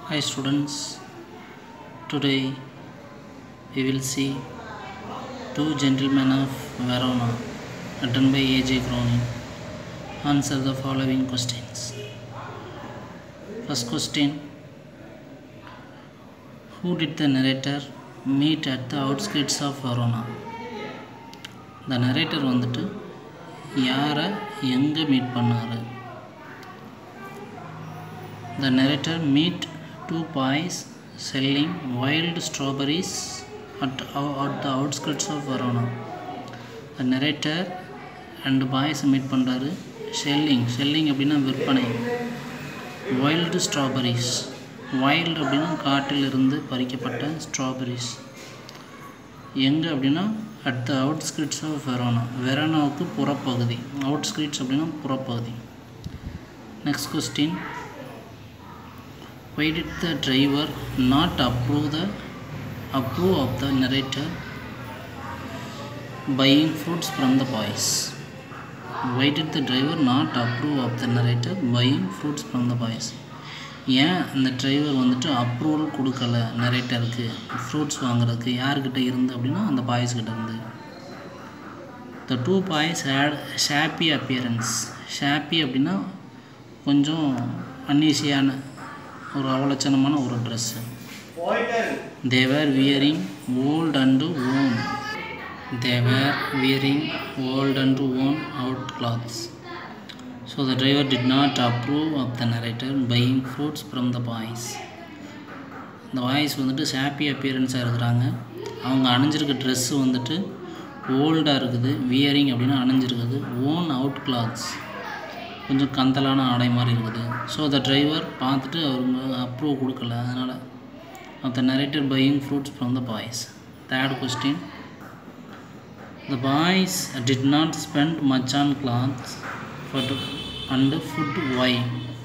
Hi students, today we will see Two Gentlemen of Verona written by A.J. Cronin. Answer the following questions. First question Who did the narrator meet at the outskirts of Verona? The narrator வந்துட்டு யாரை எங்கே meet பண்ணார் The narrator meet two boys selling wild strawberries at, at the outskirts of Verona. The narrator ரெண்டு boys meet பண்ணுறாரு selling selling அப்படின்னா விற்பனை wild strawberries wild அப்படின்னா காட்டிலிருந்து பறிக்கப்பட்ட strawberries எங்கே அப்படின்னா at the outskirts of Verona வெரோனாவுக்கு புறப்பகுதி அவுட்ஸ்கிரிட்ஸ் அப்படின்னா புறப்பகுதி next question why did the driver not approve the approve of the narrator buying fruits from the boys why did the driver not approve of the narrator buying fruits from the boys ஏன் அந்த driver வந்துட்டு approval கொடுக்கல நரேட்டருக்கு fruits வாங்குறதுக்கு யார்கிட்ட இருந்து அப்படின்னா அந்த boys கிட்ட இருந்து the two boys had shabby appearance shabby அப்படின்னா கொஞ்சம் அன்னீசியான ஒரு அவலட்சணமான ஒரு dress they were wearing old and worn they were wearing old and worn out clothes so the driver did not approve of the narrator buying fruits from the boys இந்த boys வந்துட்டு happy அப்பியரன்ஸாக இருக்கிறாங்க அவங்க அணிஞ்சிருக்க ட்ரெஸ்ஸு வந்துட்டு ஓல்டாக இருக்குது வியரிங் அப்படின்னா அணிஞ்சிருக்குது own out clothes கொஞ்சம் கந்தலான ஆடை மாதிரி இருக்குது ஸோ த டிரைவர் பார்த்துட்டு அவங்க அப்ரூவ் கொடுக்கல அதனால் of the narrator buying fruits from the boys third question the boys did not spend much on clothes food and food why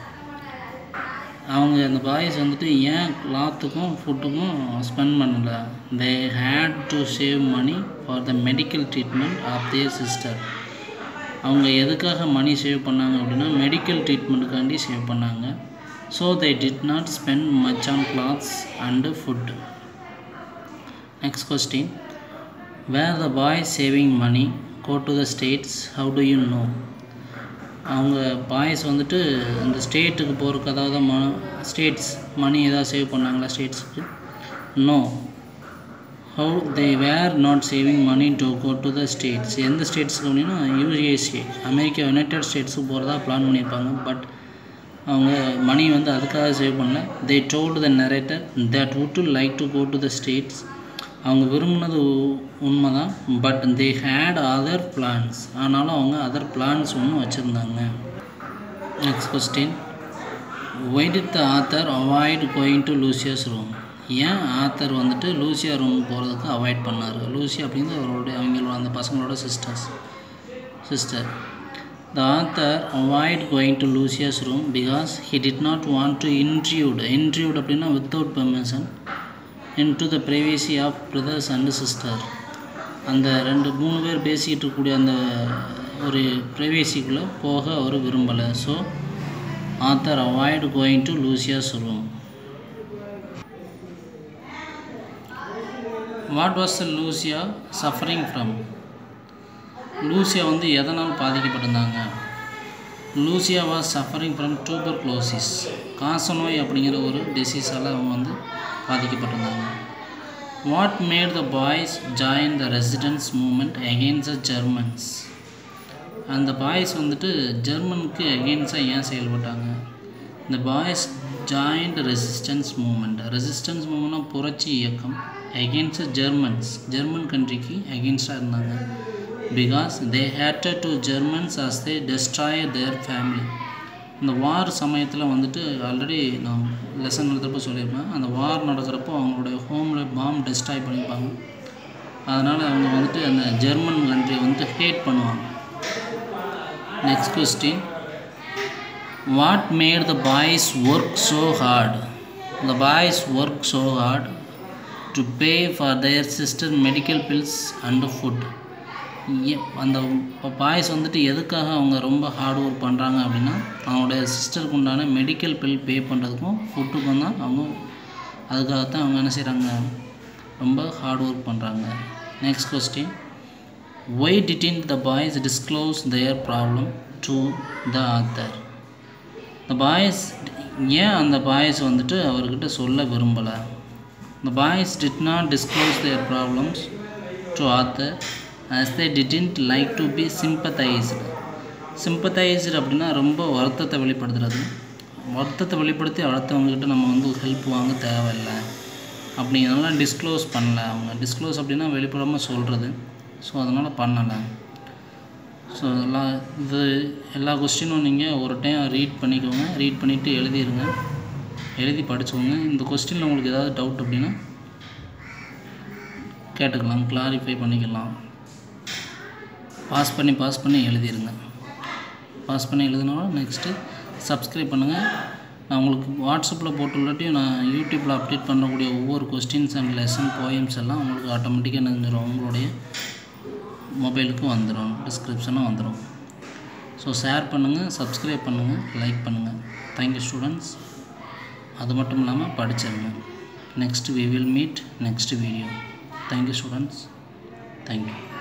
அவங்க அந்த பாய்ஸ் வந்துட்டு ஏன் கிளாத்துக்கும் ஃபுட்டுக்கும் ஸ்பெண்ட் பண்ணலை they had to save money for the medical treatment of their sister அவங்க எதுக்காக money save பண்ணாங்க அப்படின்னா மெடிக்கல் ட்ரீட்மெண்ட்டுக்காண்டி சேவ் பண்ணாங்க so they did not spend much on clothes and food next question where the boy saving money go to the States how do you know அவங்க boys வந்துட்டு இந்த ஸ்டேட்டுக்கு போகிறதுக்கு அதாவது ம ஸ்டேட்ஸ் மணி ஏதாவது சேவ் பண்ணாங்களா ஸ்டேட்ஸுக்கு no how they were not saving money to go to the States எந்த ஸ்டேட்ஸுக்கு அப்படின்னா யூஎஸ்ஏ அமெரிக்கா யுனைடெட் ஸ்டேட்ஸுக்கு போகிறதா பிளான் பண்ணியிருப்பாங்க பட் அவங்க மணி வந்து அதுக்காக சேவ் பண்ணல they told the narrator that would to like to go to the States அவங்க விரும்பினது உண்மை தான் but they had other plans ஆனாலும் அவங்க அதர் பிளான்ஸ் ஒன்று வச்சுருந்தாங்க next question why did the author avoid going to Lucia's room ஏன் author வந்துட்டு லூசியா ரூம் போகிறதுக்கு அவாய்ட் பண்ணார் லூசியா அப்படிங்கிறது அவருடைய அவங்களோட அந்த பசங்களோட sisters sister the author avoid going to Lucia's room because he did not want to intrude intrude அப்படின்னா without permission into the privacy of brothers and sister அந்த ரெண்டு மூணு பேர் பேசிக்கிட்டு இருக்கக்கூடிய அந்த ஒரு ப்ரைவேசிக்குள்ளே போக அவர் விரும்பலை so author avoid going to Lucia's room what was the Lucia suffering from Lucia வந்து எதனால் பாதிக்கப்பட்டிருந்தாங்க Lucia was suffering from tuberculosis காசநோய் அப்படிங்கிற ஒரு டிசீஸால் அவங்க வந்து பாதிக்கப்பட்டிருந்தாங்க what made the boys join the resistance movement against the Germans அந்த பாய்ஸ் வந்துட்டு ஜெர்மனுக்கு அகெயின்ஸ்டாக ஏன் செயல்பட்டாங்க இந்த boys joint resistance movement resistance மூமெண்ட்னா புரட்சி இயக்கம் அகெயின்ஸ்ட் ஜெர்மன்ஸ் ஜெர்மன் கண்ட்ரிக்கு அகெயின்ஸ்டாக இருந்தாங்க because they hated to Germans as they destroy their family இந்த வார் சமயத்தில் வந்துட்டு ஆல்ரெடி நான் லெசன் நடத்துகிறப்ப சொல்லியிருப்பேன் அந்த வார் நடக்கிறப்போ அவங்களுடைய ஹோமில் பாம் டெஸ்ட்ராய் பண்ணியிருப்பாங்க அதனால் அவங்க வந்துட்டு அந்த ஜெர்மன் கண்ட்ரியை வந்துட்டு ஹேட் பண்ணுவாங்க next question what made the boys work so hard the boys work so hard to pay for their sister medical bills and food ஏ- அந்த பாய்ஸ் வந்துட்டு எதுக்காக அவங்க ரொம்ப ஹார்ட் ஒர்க் பண்ணுறாங்க அப்படின்னா அவங்களோட சிஸ்டருக்கு உண்டான மெடிக்கல் பில் பே பண்ணுறதுக்கும் ஃபுட்டுக்கும் தான் அவங்க அதுக்காகத்தான் அவங்க என்ன செய்கிறாங்க ரொம்ப ஹார்ட் ஒர்க் பண்ணுறாங்க next question why didn't the boys disclose their problem to the author the boys ஏன் அந்த பாய்ஸ் வந்துட்டு அவர்கிட்ட சொல்ல விரும்பலை the boys did not disclose their problems to author as they didn't like to be sympathized sympathized அப்படின்னா ரொம்ப வருத்தத்தை வெளிப்படுத்துறது வருத்தத்தை வெளிப்படுத்தி அடுத்தவங்ககிட்ட நம்ம வந்து ஹெல்ப் வாங்க தேவையில்லை அப்படிங்கிறனால டிஸ்க்ளோஸ் பண்ணல அவங்க டிஸ்க்ளோஸ் அப்படின்னா வெளிப்படாமல் சொல்கிறது ஸோ அதனால் பண்ணலை ஸோ எல்லாம் இது எல்லா கொஸ்டினும் நீங்கள் ஒரு டைம் ரீட் பண்ணிக்கோங்க ரீட் பண்ணிவிட்டு எழுதிருங்க எழுதி படிச்சுக்கோங்க இந்த கொஸ்டினில் உங்களுக்கு ஏதாவது டவுட் அப்படின்னா கேட்டுக்கலாம் கிளாரிஃபை பண்ணிக்கலாம் பாஸ் பண்ணி பாஸ் பண்ணி எழுதிருங்க பாஸ் பண்ணி எழுதினாலும் நெக்ஸ்ட்டு சப்ஸ்கிரைப் பண்ணுங்கள் நான் உங்களுக்கு வாட்ஸ்அப்பில் போட்டுள்ளாட்டியும் நான் யூடியூப்பில் அப்டேட் பண்ணக்கூடிய ஒவ்வொரு கொஸ்டின்ஸ் அண்ட் லெசன் போயம்ஸ் எல்லாம் உங்களுக்கு ஆட்டோமேட்டிக்காக நினைஞ்சிடும் உங்களுடைய மொபைலுக்கு வந்துடும் டிஸ்கிரிப்ஷனும் வந்துடும் ஸோ ஷேர் பண்ணுங்கள் சப்ஸ்கிரைப் பண்ணுங்கள் லைக் பண்ணுங்கள் தேங்க்யூ ஸ்டூடெண்ட்ஸ் அது மட்டும் இல்லாமல் படிச்சிருங்க next we will meet next video thank you students thank you